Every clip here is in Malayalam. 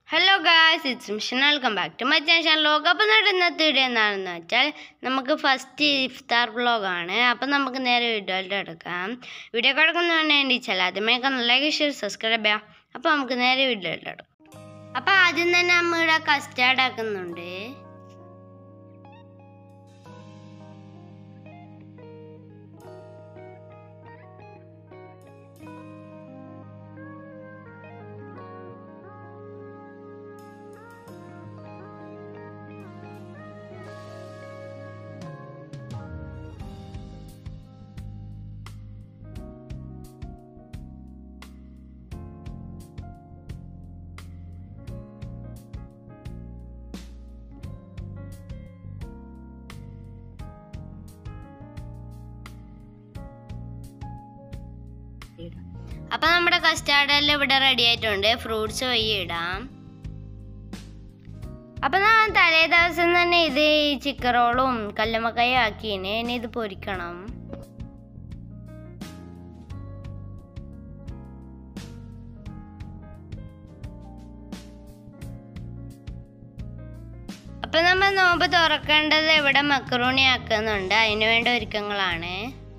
hello guys it's Mishan welcome back to my channel ലോക അപ്പം ഇന്നത്തെ വീഡിയോ എന്താണെന്ന് വെച്ചാൽ നമുക്ക് ഫസ്റ്റ് ഇഫ്താർ വ്ളോഗാണ് അപ്പം നമുക്ക് നേരെ വീഡിയോയിലോട്ട് എടുക്കാം വീഡിയോ കിടക്കുന്നതാണ് എൻ്റെ ചാനൽ ആദ്യമേക്ക് ലൈക്ക് ഷെയർ സബ്സ്ക്രൈബ് ചെയ്യാം അപ്പോൾ നമുക്ക് നേരെ വീഡിയോയിലോട്ട് എടുക്കാം അപ്പം ആദ്യം തന്നെ അമ്മ ഇവിടെ കസ്റ്റാർഡ് ആക്കുന്നുണ്ട് അപ്പൊ നമ്മുടെ കസ്റ്റാർഡ് എല്ലാം ഇവിടെ റെഡി ആയിട്ടുണ്ട് ഫ്രൂട്ട്സ് വഴി ഇടാം അപ്പൊ ഞാൻ തലേ ദിവസം തന്നെ ഇത് ഈ ചിക്കൻ റോളും കല്ലുമ്മക്കായും ആക്കിന് ഇനി ഇത് പൊരിക്കണം അപ്പൊ നമ്മൾ നോമ്പ് തുറക്കേണ്ടത് ഇവിടെ മക്രൂണി ആക്കുന്നുണ്ട് അതിനു വേണ്ട ഒരുക്കങ്ങളാണ്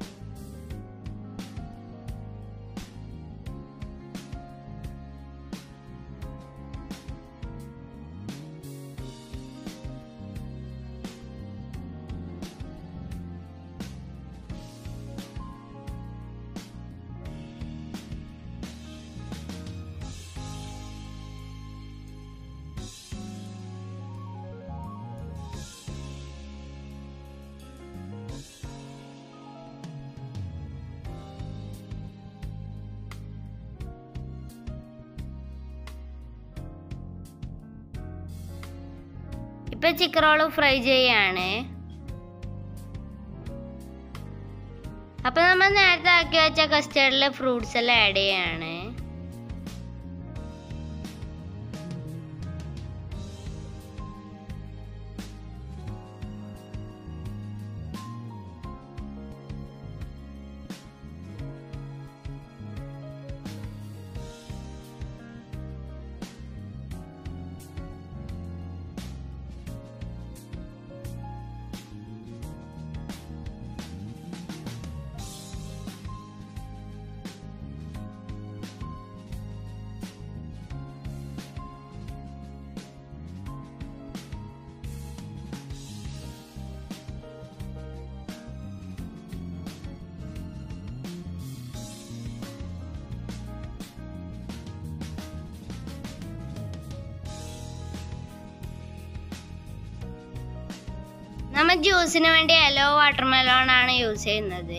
ഇപ്പൊ ചിക്കൻ റോള് ഫ്രൈ ചെയ്യാണ് അപ്പൊ നമ്മൾ നേരത്തെ ആക്കി വെച്ച കസ്റ്റേർഡിലെ ഫ്രൂട്ട്സ് എല്ലാം ആഡ് ചെയ്യാണ് നമ്മൾ ജ്യൂസിന് വേണ്ടി യെല്ലോ വാട്ടർമെലോൺ ആണ് യൂസ് ചെയ്യുന്നത്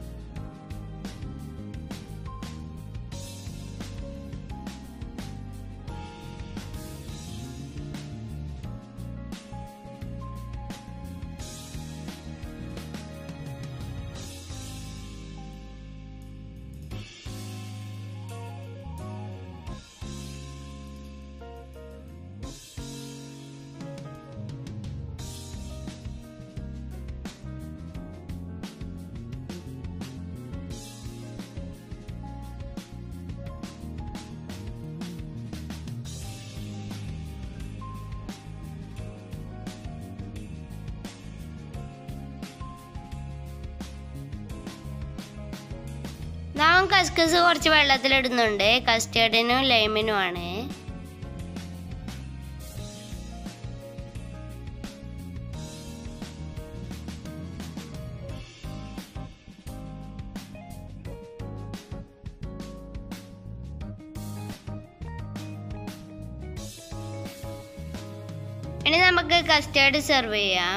നാം കസ്കസ് കുറച്ച് വെള്ളത്തിലിടുന്നുണ്ട് കസ്റ്റേർഡിനും ലൈമിനും ആണ് ഇനി നമുക്ക് കസ്റ്റേർഡ് സെർവ് ചെയ്യാം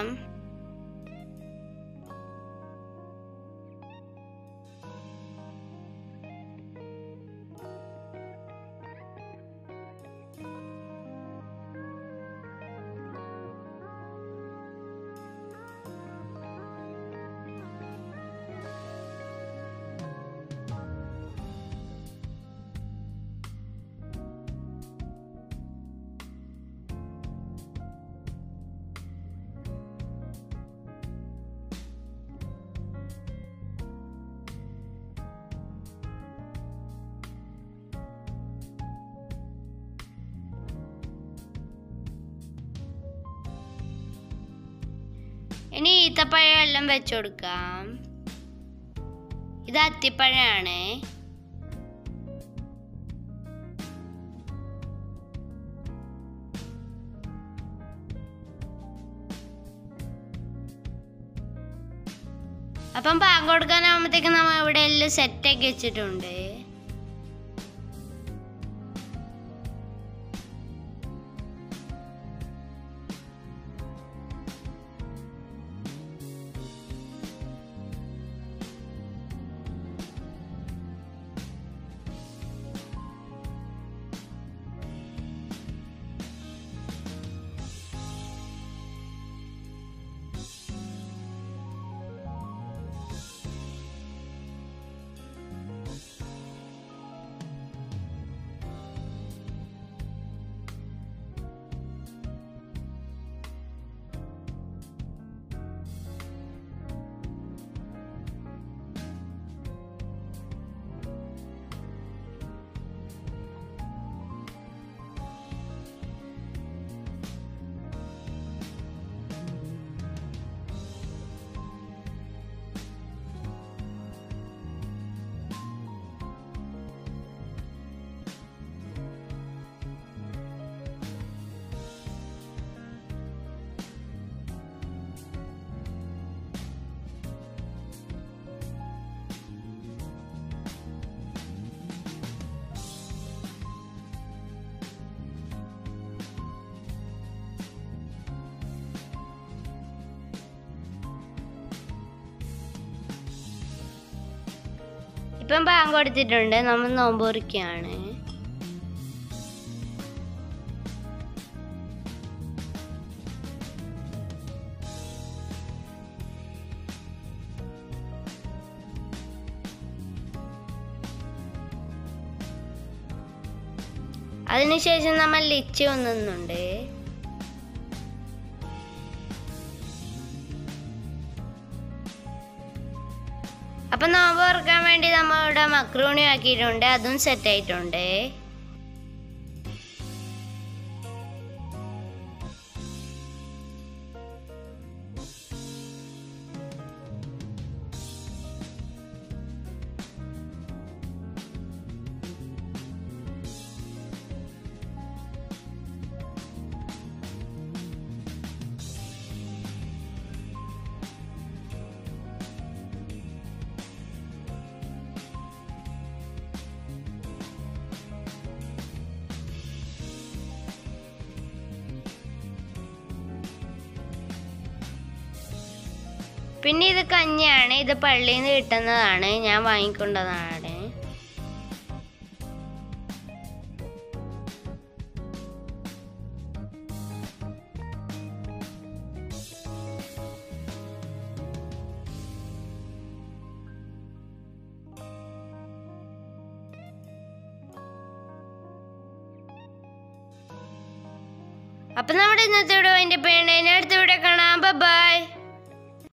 ഇനി ഈത്തപ്പഴം എല്ലാം വെച്ചു കൊടുക്കാം ഇത് അത്തിപ്പഴമാണ് അപ്പം പാങ്ക് കൊടുക്കാനാകുമ്പോഴത്തേക്ക് നമ്മൾ ഇവിടെ എല്ലാം സെറ്റാക്കി വെച്ചിട്ടുണ്ട് ഇപ്പം ബാങ്ക് കൊടുത്തിട്ടുണ്ട് നമ്മൾ നോമ്പ് കുറിക്കുകയാണ് അതിനുശേഷം നമ്മൾ ലിച്ചി ഒന്നുന്നുണ്ട് അപ്പം നോമ്പ് തുറക്കാൻ വേണ്ടി നമ്മളിവിടെ മക്രൂണി ആക്കിയിട്ടുണ്ട് അതും സെറ്റ് ആയിട്ടുണ്ട് പിന്നെ ഇത് കഞ്ഞിയാണ് ഇത് പള്ളിയിൽ നിന്ന് കിട്ടുന്നതാണ് ഞാൻ വാങ്ങിക്കൊണ്ടതാണ് അപ്പൊ നമ്മുടെ ഇന്നത്തെ വീഡിയോ അതിന്റെ പേണ അടുത്ത വീഡിയോ കാണാം ബൈ